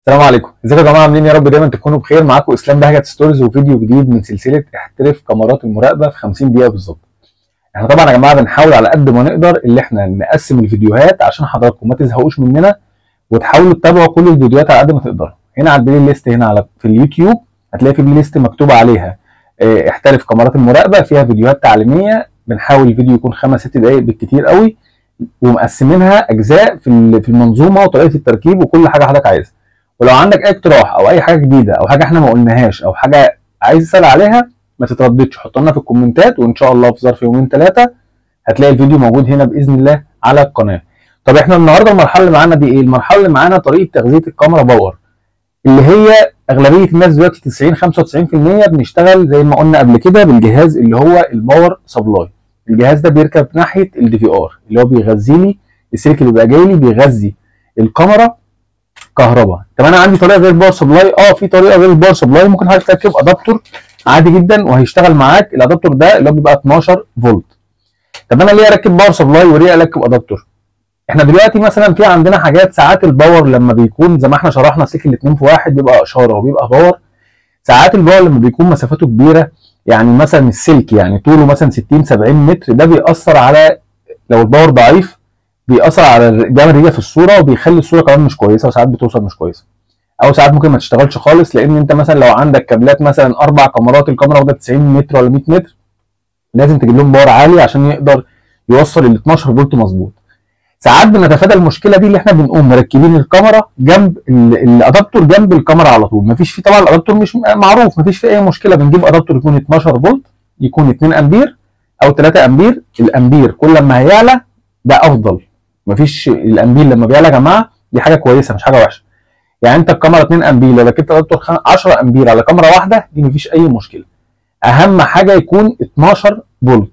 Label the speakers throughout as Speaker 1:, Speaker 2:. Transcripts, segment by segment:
Speaker 1: السلام عليكم ازيكم يا جماعه عاملين إيه؟ يا رب دايما تكونوا بخير معاكم اسلام بهجت ستوريز وفيديو جديد من سلسله احترف كاميرات المراقبه في 50 دقيقه بالظبط احنا طبعا يا جماعه بنحاول على قد ما نقدر اللي احنا نقسم الفيديوهات عشان حضراتكم ما تزهقوش مننا وتحاولوا تتابعوا كل الفيديوهات على قد ما تقدروا هنا على البلاي ليست هنا على في اليوتيوب هتلاقي في بلاي ليست مكتوب عليها اه، احترف كاميرات المراقبه فيها فيديوهات تعليميه بنحاول الفيديو يكون خمس ست دقائق بالكتير قوي ومقسمينها اجزاء في ال- في المنظومه وطريقه التركيب وكل حاجه حضرتك عايزها ولو عندك اي اقتراح او اي حاجه جديده او حاجه احنا ما قلناهاش او حاجه عايز تسال عليها ما تترددش حط لنا في الكومنتات وان شاء الله في ظرف يومين ثلاثه هتلاقي الفيديو موجود هنا باذن الله على القناه طب احنا النهارده المرحله اللي معانا دي ايه المرحله اللي معانا طريقه تغذيه الكاميرا باور اللي هي اغلبيه الناس دلوقتي 90 95% بنشتغل زي ما قلنا قبل كده بالجهاز اللي هو الباور سبلاي الجهاز ده بيركب ناحيه الدي في ار اللي هو بيغذي لي السلك اللي بيبقى جاي لي بيغذي الكاميرا كهرباء طب انا عندي طريقه غير الباور سبلاي اه في طريقه غير الباور سبلاي ممكن حضرتك تركب ادابتور عادي جدا وهيشتغل معاك الادابتور ده اللي هو بيبقى 12 فولت طب انا ليه اركب باور سبلاي وليه اركب ادابتور احنا دلوقتي مثلا في عندنا حاجات ساعات الباور لما بيكون زي ما احنا شرحنا سلك الاثنين في واحد بيبقى اشاره وبيبقى باور ساعات الباور لما بيكون مسافته كبيره يعني مثلا السلك يعني طوله مثلا 60 70 متر ده بيأثر على لو الباور ضعيف بيأثر على الجمال هي في الصوره وبيخلي الصوره كمان مش كويسه وساعات بتوصل مش كويسه او ساعات ممكن ما تشتغلش خالص لان انت مثلا لو عندك كابلات مثلا اربع كاميرات الكاميرا واخده 90 متر ولا 100 متر لازم تجيب لهم باور عالي عشان يقدر يوصل ال 12 فولت مظبوط ساعات بنتفادى المشكله دي اللي احنا بنقوم مركبين الكاميرا جنب ال- الادابتور جنب الكاميرا على طول مفيش فيه طبعا الادابتور مش معروف مفيش فيه اي مشكله بنجيب ادابتور يكون 12 فولت يكون 2 امبير او 3 امبير الامبير كل ما هيعلى ده افضل مفيش الامبير لما بيعلى يا جماعه دي حاجه كويسه مش حاجه وحشه يعني انت الكاميرا 2 امبير لو ركبت ادابتور خم- 10 امبير على كاميرا واحده دي مفيش اي مشكله اهم حاجه يكون 12 فولت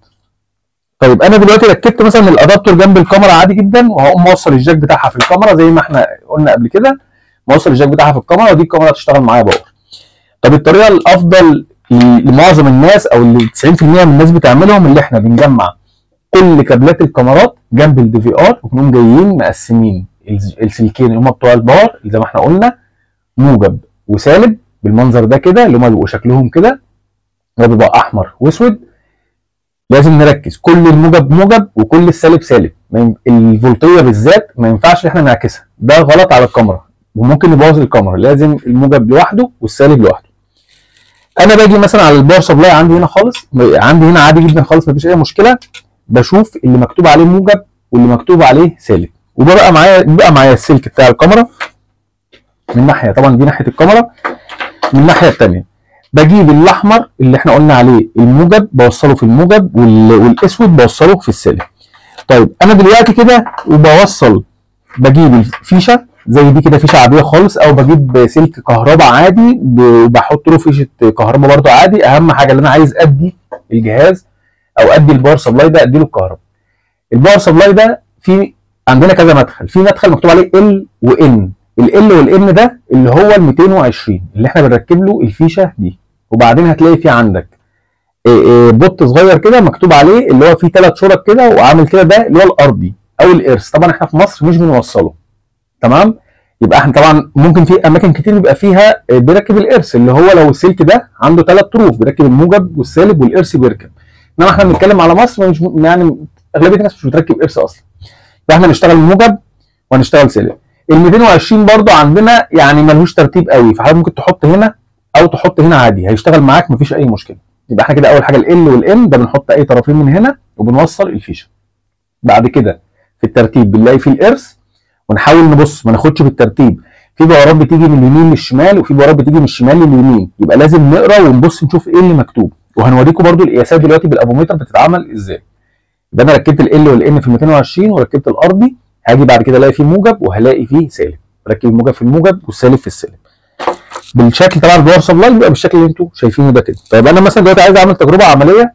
Speaker 1: طيب انا دلوقتي ركبت مثلا الادابتور جنب الكاميرا عادي جدا وهقوم موصل الجاك بتاعها في الكاميرا زي ما احنا قلنا قبل كده موصل الجاك بتاعها في الكاميرا ودي الكاميرا هتشتغل معايا باور طب الطريقه الافضل ل- لمعظم الناس او اللي 90% من الناس بتعملهم اللي احنا بنجمع كل كابلات الكاميرات جنب الدي في ار ونقوم جايين مقسمين الز- السلكين اللي هم بتوع الباور زي ما احنا قلنا موجب وسالب بالمنظر ده كده اللي هم بيبقوا شكلهم كده ده بيبقى احمر واسود لازم نركز كل الموجب موجب وكل السالب سالب ما ين- الفولتيه بالذات ما ينفعش احنا نعكسها ده غلط على الكاميرا وممكن يبوظ الكاميرا لازم الموجب لوحده والسالب لوحده انا باجي مثلا على الباور سبلاي عندي هنا خالص عندي هنا عادي جدا خالص مفيش اي مشكله بشوف اللي مكتوب عليه موجب واللي مكتوب عليه سالب وبقى معايا بيبقى معايا السلك بتاع الكاميرا من ناحيه طبعا دي ناحيه الكاميرا من الناحيه الثانيه بجيب الاحمر اللي احنا قلنا عليه الموجب بوصله في الموجب وال- والاسود بوصله في السالب طيب انا دلوقتي كده وبوصل بجيب الفيشه زي دي كده فيشه عاديه خالص او بجيب سلك كهرباء عادي ب- وبحط له فيشه كهرباء برده عادي اهم حاجه اللي انا عايز ادي الجهاز او ادي الباور سبلاي ده ادي له الكهرباء الباور سبلاي ده في عندنا كذا مدخل في مدخل مكتوب عليه ال وان ال والان ده اللي هو ال 220 اللي احنا بنركب له الفيشه دي وبعدين هتلاقي في عندك إيه إيه بوت صغير كده مكتوب عليه اللي هو فيه ثلاث شرط كده وعامل كده ده اللي هو الارضي او الارث طبعا احنا في مصر مش بنوصله تمام يبقى احنا طبعا ممكن في اماكن كتير بيبقى فيها آه، بيركب الارث اللي هو لو السلك ده عنده ثلاث طروف بيركب الموجب والسالب والارث بيركب انما احنا بنتكلم على مصر مش يعني اغلبيه الناس مش بتركب ارث اصلا فاحنا نشتغل موجب وهنشتغل سالب ال 220 برضو عندنا يعني ملهوش ترتيب قوي فحضرتك ممكن تحط هنا او تحط هنا عادي هيشتغل معاك مفيش اي مشكله يبقى احنا كده اول حاجه ال والام ده بنحط اي طرفين من هنا وبنوصل الفيشه بعد كده في الترتيب بنلاقي فيه الارث ونحاول نبص ما ناخدش بالترتيب في بوابات بتيجي من اليمين للشمال وفي بوابات بتيجي من الشمال لليمين يبقى لازم نقرا ونبص نشوف ايه اللي مكتوب وهنوريكم برضو القياسات دلوقتي بالافوميتر بتتعمل ازاي يبقى انا ركبت ال والان في 220 وركبت الارضي هاجي بعد كده الاقي فيه موجب وهلاقي فيه سالب ركب الموجب في الموجب والسالب في السالب بالشكل طبعا الباور سبلاي بيبقى بالشكل اللي انتوا شايفينه ده كده طيب انا مثلا دلوقتي عايز اعمل تجربه عمليه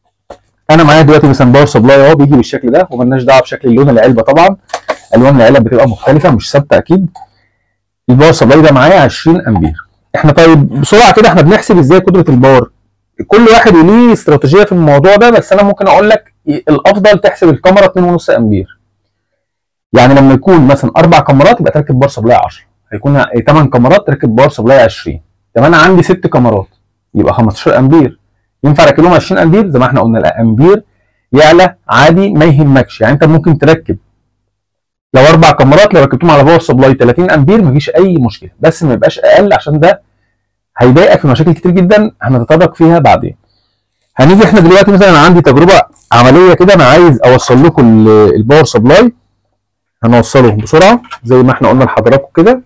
Speaker 1: انا معايا دلوقتي مثلا باور سبلاي اهو بيجي بالشكل ده ومالناش دعوه بشكل لون العلبه طبعا الوان العلب بتبقى مختلفه مش ثابته اكيد الباور سبلاي ده معايا 20 امبير احنا طيب بسرعه كده احنا بنحسب ازاي قدره الباور كل واحد وليه استراتيجيه في الموضوع ده بس انا ممكن اقول لك الافضل تحسب الكاميرا 2.5 امبير يعني لما يكون مثلا اربع كاميرات يبقى تركب باور سبلاي 10 هيكون 8 كاميرات تركب باور سبلاي 20 طب انا عندي 6 كاميرات يبقى 15 امبير ينفع اركب لهم 20 امبير زي ما احنا قلنا الامبير يعلى عادي ما يهمكش يعني انت ممكن تركب لو اربع كاميرات لو ركبتهم على باور سبلاي 30 امبير مفيش اي مشكله بس ما يبقاش اقل عشان ده هيضايقك في مشاكل كتير جدا هنتطرق فيها بعدين هنيجي احنا دلوقتي مثلا عندي تجربه عمليه كده انا عايز اوصل لكم الباور سبلاي هنوصله بسرعه زي ما احنا قلنا لحضراتكم كده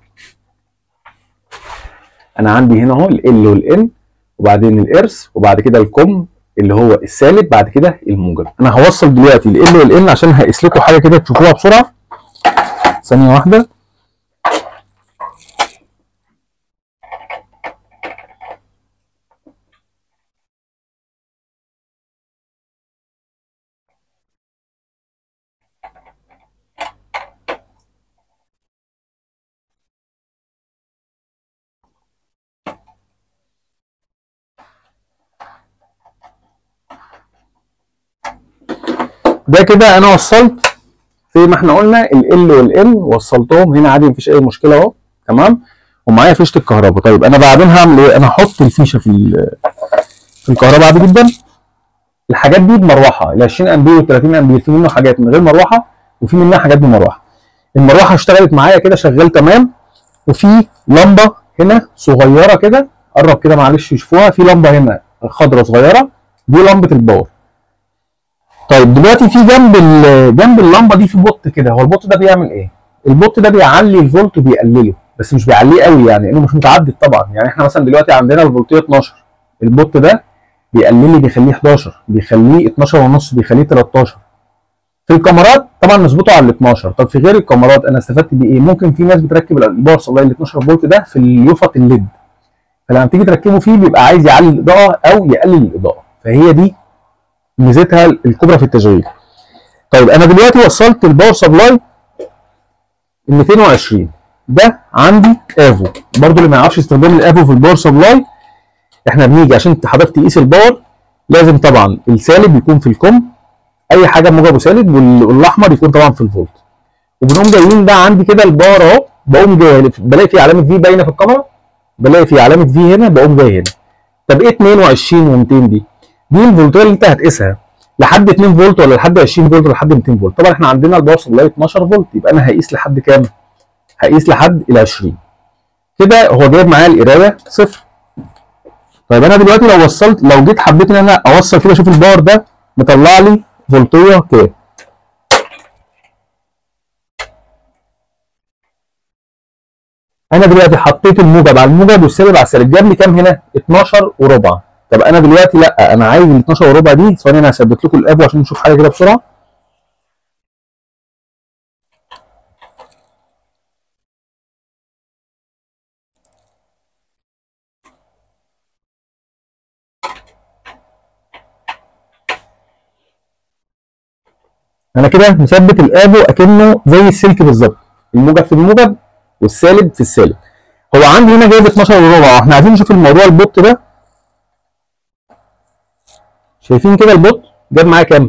Speaker 1: انا عندي هنا اهو ال والان وبعدين الارث وبعد كده الكم اللي هو السالب بعد كده الموجب انا هوصل دلوقتي ال والان عشان هقيس لكم حاجه كده تشوفوها بسرعه ثانيه واحده ده كده انا وصلت زي ما احنا قلنا ال والان وصلتهم هنا عادي مفيش اي مشكله اهو تمام ومعايا فيشه الكهرباء طيب انا بعدين هعمل ايه انا هحط الفيشه في في الكهرباء عادي جدا الحاجات دي بمروحه ال 20 امبير وال 30 امبير في منه حاجات من غير مروحه وفي منها حاجات بمروحه المروحه اشتغلت معايا كده شغال تمام وفي لمبه هنا صغيره كده قرب كده معلش يشوفوها في لمبه هنا خضراء صغيره دي لمبه الباور طيب دلوقتي في جنب جنب اللمبه دي في بوت كده هو البوت ده بيعمل ايه البوت ده بيعلي الفولت وبيقلله بس مش بيعليه قوي يعني لانه مش متعدد طبعا يعني احنا مثلا دلوقتي عندنا الفولتيه 12 البوت ده بيقلل لي بيخليه 11 بيخليه 12 ونص بيخليه 13 في الكاميرات طبعا نظبطه على ال 12 طب في غير الكاميرات انا استفدت بايه ممكن في ناس بتركب الباور سبلاي ال 12 فولت ده في اليوفط الليد فلما تيجي تركبه فيه بيبقى عايز يعلي الاضاءه او يقلل الاضاءه فهي دي ميزتها الكبرى في التشغيل طيب انا دلوقتي وصلت الباور سبلاي ال 220 ده عندي افو برضو اللي ما يعرفش استخدام الافو في الباور سبلاي احنا بنيجي عشان حضرتك تقيس الباور لازم طبعا السالب يكون في الكم اي حاجه موجب وسالب والاحمر يكون طبعا في الفولت وبنقوم جايين ده عندي كده الباور اهو بقوم جاي بلاقي في علامه في باينه في الكاميرا بلاقي في علامه في هنا بقوم جاي هنا طب ايه 22 و200 دي دي الفولتيه اللي انت هتقيسها لحد 2 فولت ولا لحد 20 فولت ولا لحد 200 فولت طبعا احنا عندنا الباور سبلاي 12 فولت يبقى انا هقيس لحد كام هقيس لحد ال 20 كده هو جايب معايا القرايه صفر طيب انا دلوقتي لو وصلت لو جيت حبيت ان انا اوصل كده اشوف الباور ده مطلع لي فولتيه كام انا دلوقتي حطيت الموجب على الموجب والسالب على السالب جاب لي كام هنا 12 وربع طب انا دلوقتي لا انا عايز ال 12 وربع دي ثواني انا هثبت لكم الافو عشان نشوف حاجه كده بسرعه انا كده مثبت الافو اكنه زي السلك بالظبط الموجب في الموجب والسالب في السالب هو عندي هنا جايب 12 وربع احنا عايزين نشوف الموضوع البوت ده شايفين كده البوت جاب معايا كام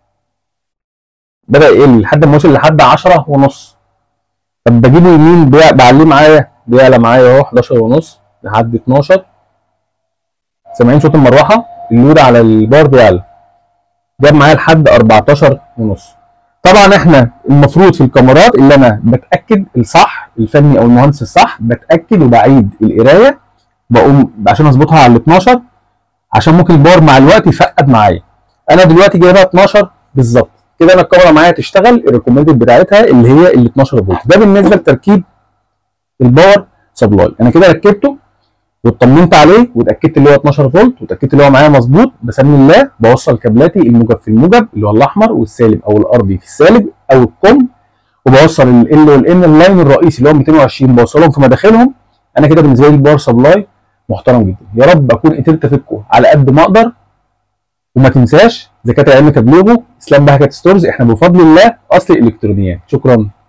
Speaker 1: بدا يقل لحد ما وصل لحد 10 ونص طب بجيبه يمين بعليه معايا بيعلى معايا اهو 11 ونص لحد 12 سامعين صوت المروحه اللود على البار بيعلى جاب معايا لحد 14 ونص طبعا احنا المفروض في الكاميرات اللي انا بتاكد الصح الفني او المهندس الصح بتاكد وبعيد القرايه بقوم عشان اظبطها على ال 12 عشان ممكن الباور مع الوقت يفقد معايا انا دلوقتي جايبها 12 بالظبط كده انا الكاميرا معايا تشتغل الريكومندد بتاعتها اللي هي ال 12 فولت ده بالنسبه لتركيب الباور سبلاي انا كده ركبته واطمنت عليه واتاكدت اللي هو 12 فولت واتاكدت اللي هو معايا مظبوط بسم الله بوصل كابلاتي الموجب في الموجب اللي هو الاحمر والسالب او الارضي في السالب او الكم وبوصل ال والان اللاين الرئيسي اللي هو 220 بوصلهم في مداخلهم انا كده بالنسبه لي الباور سبلاي محترم جدا يا رب اكون قدرت افكه على قد ما اقدر وما تنساش زكاه العلم تبليغه اسلام بهجت ستورز احنا بفضل الله اصل الالكترونيات شكرا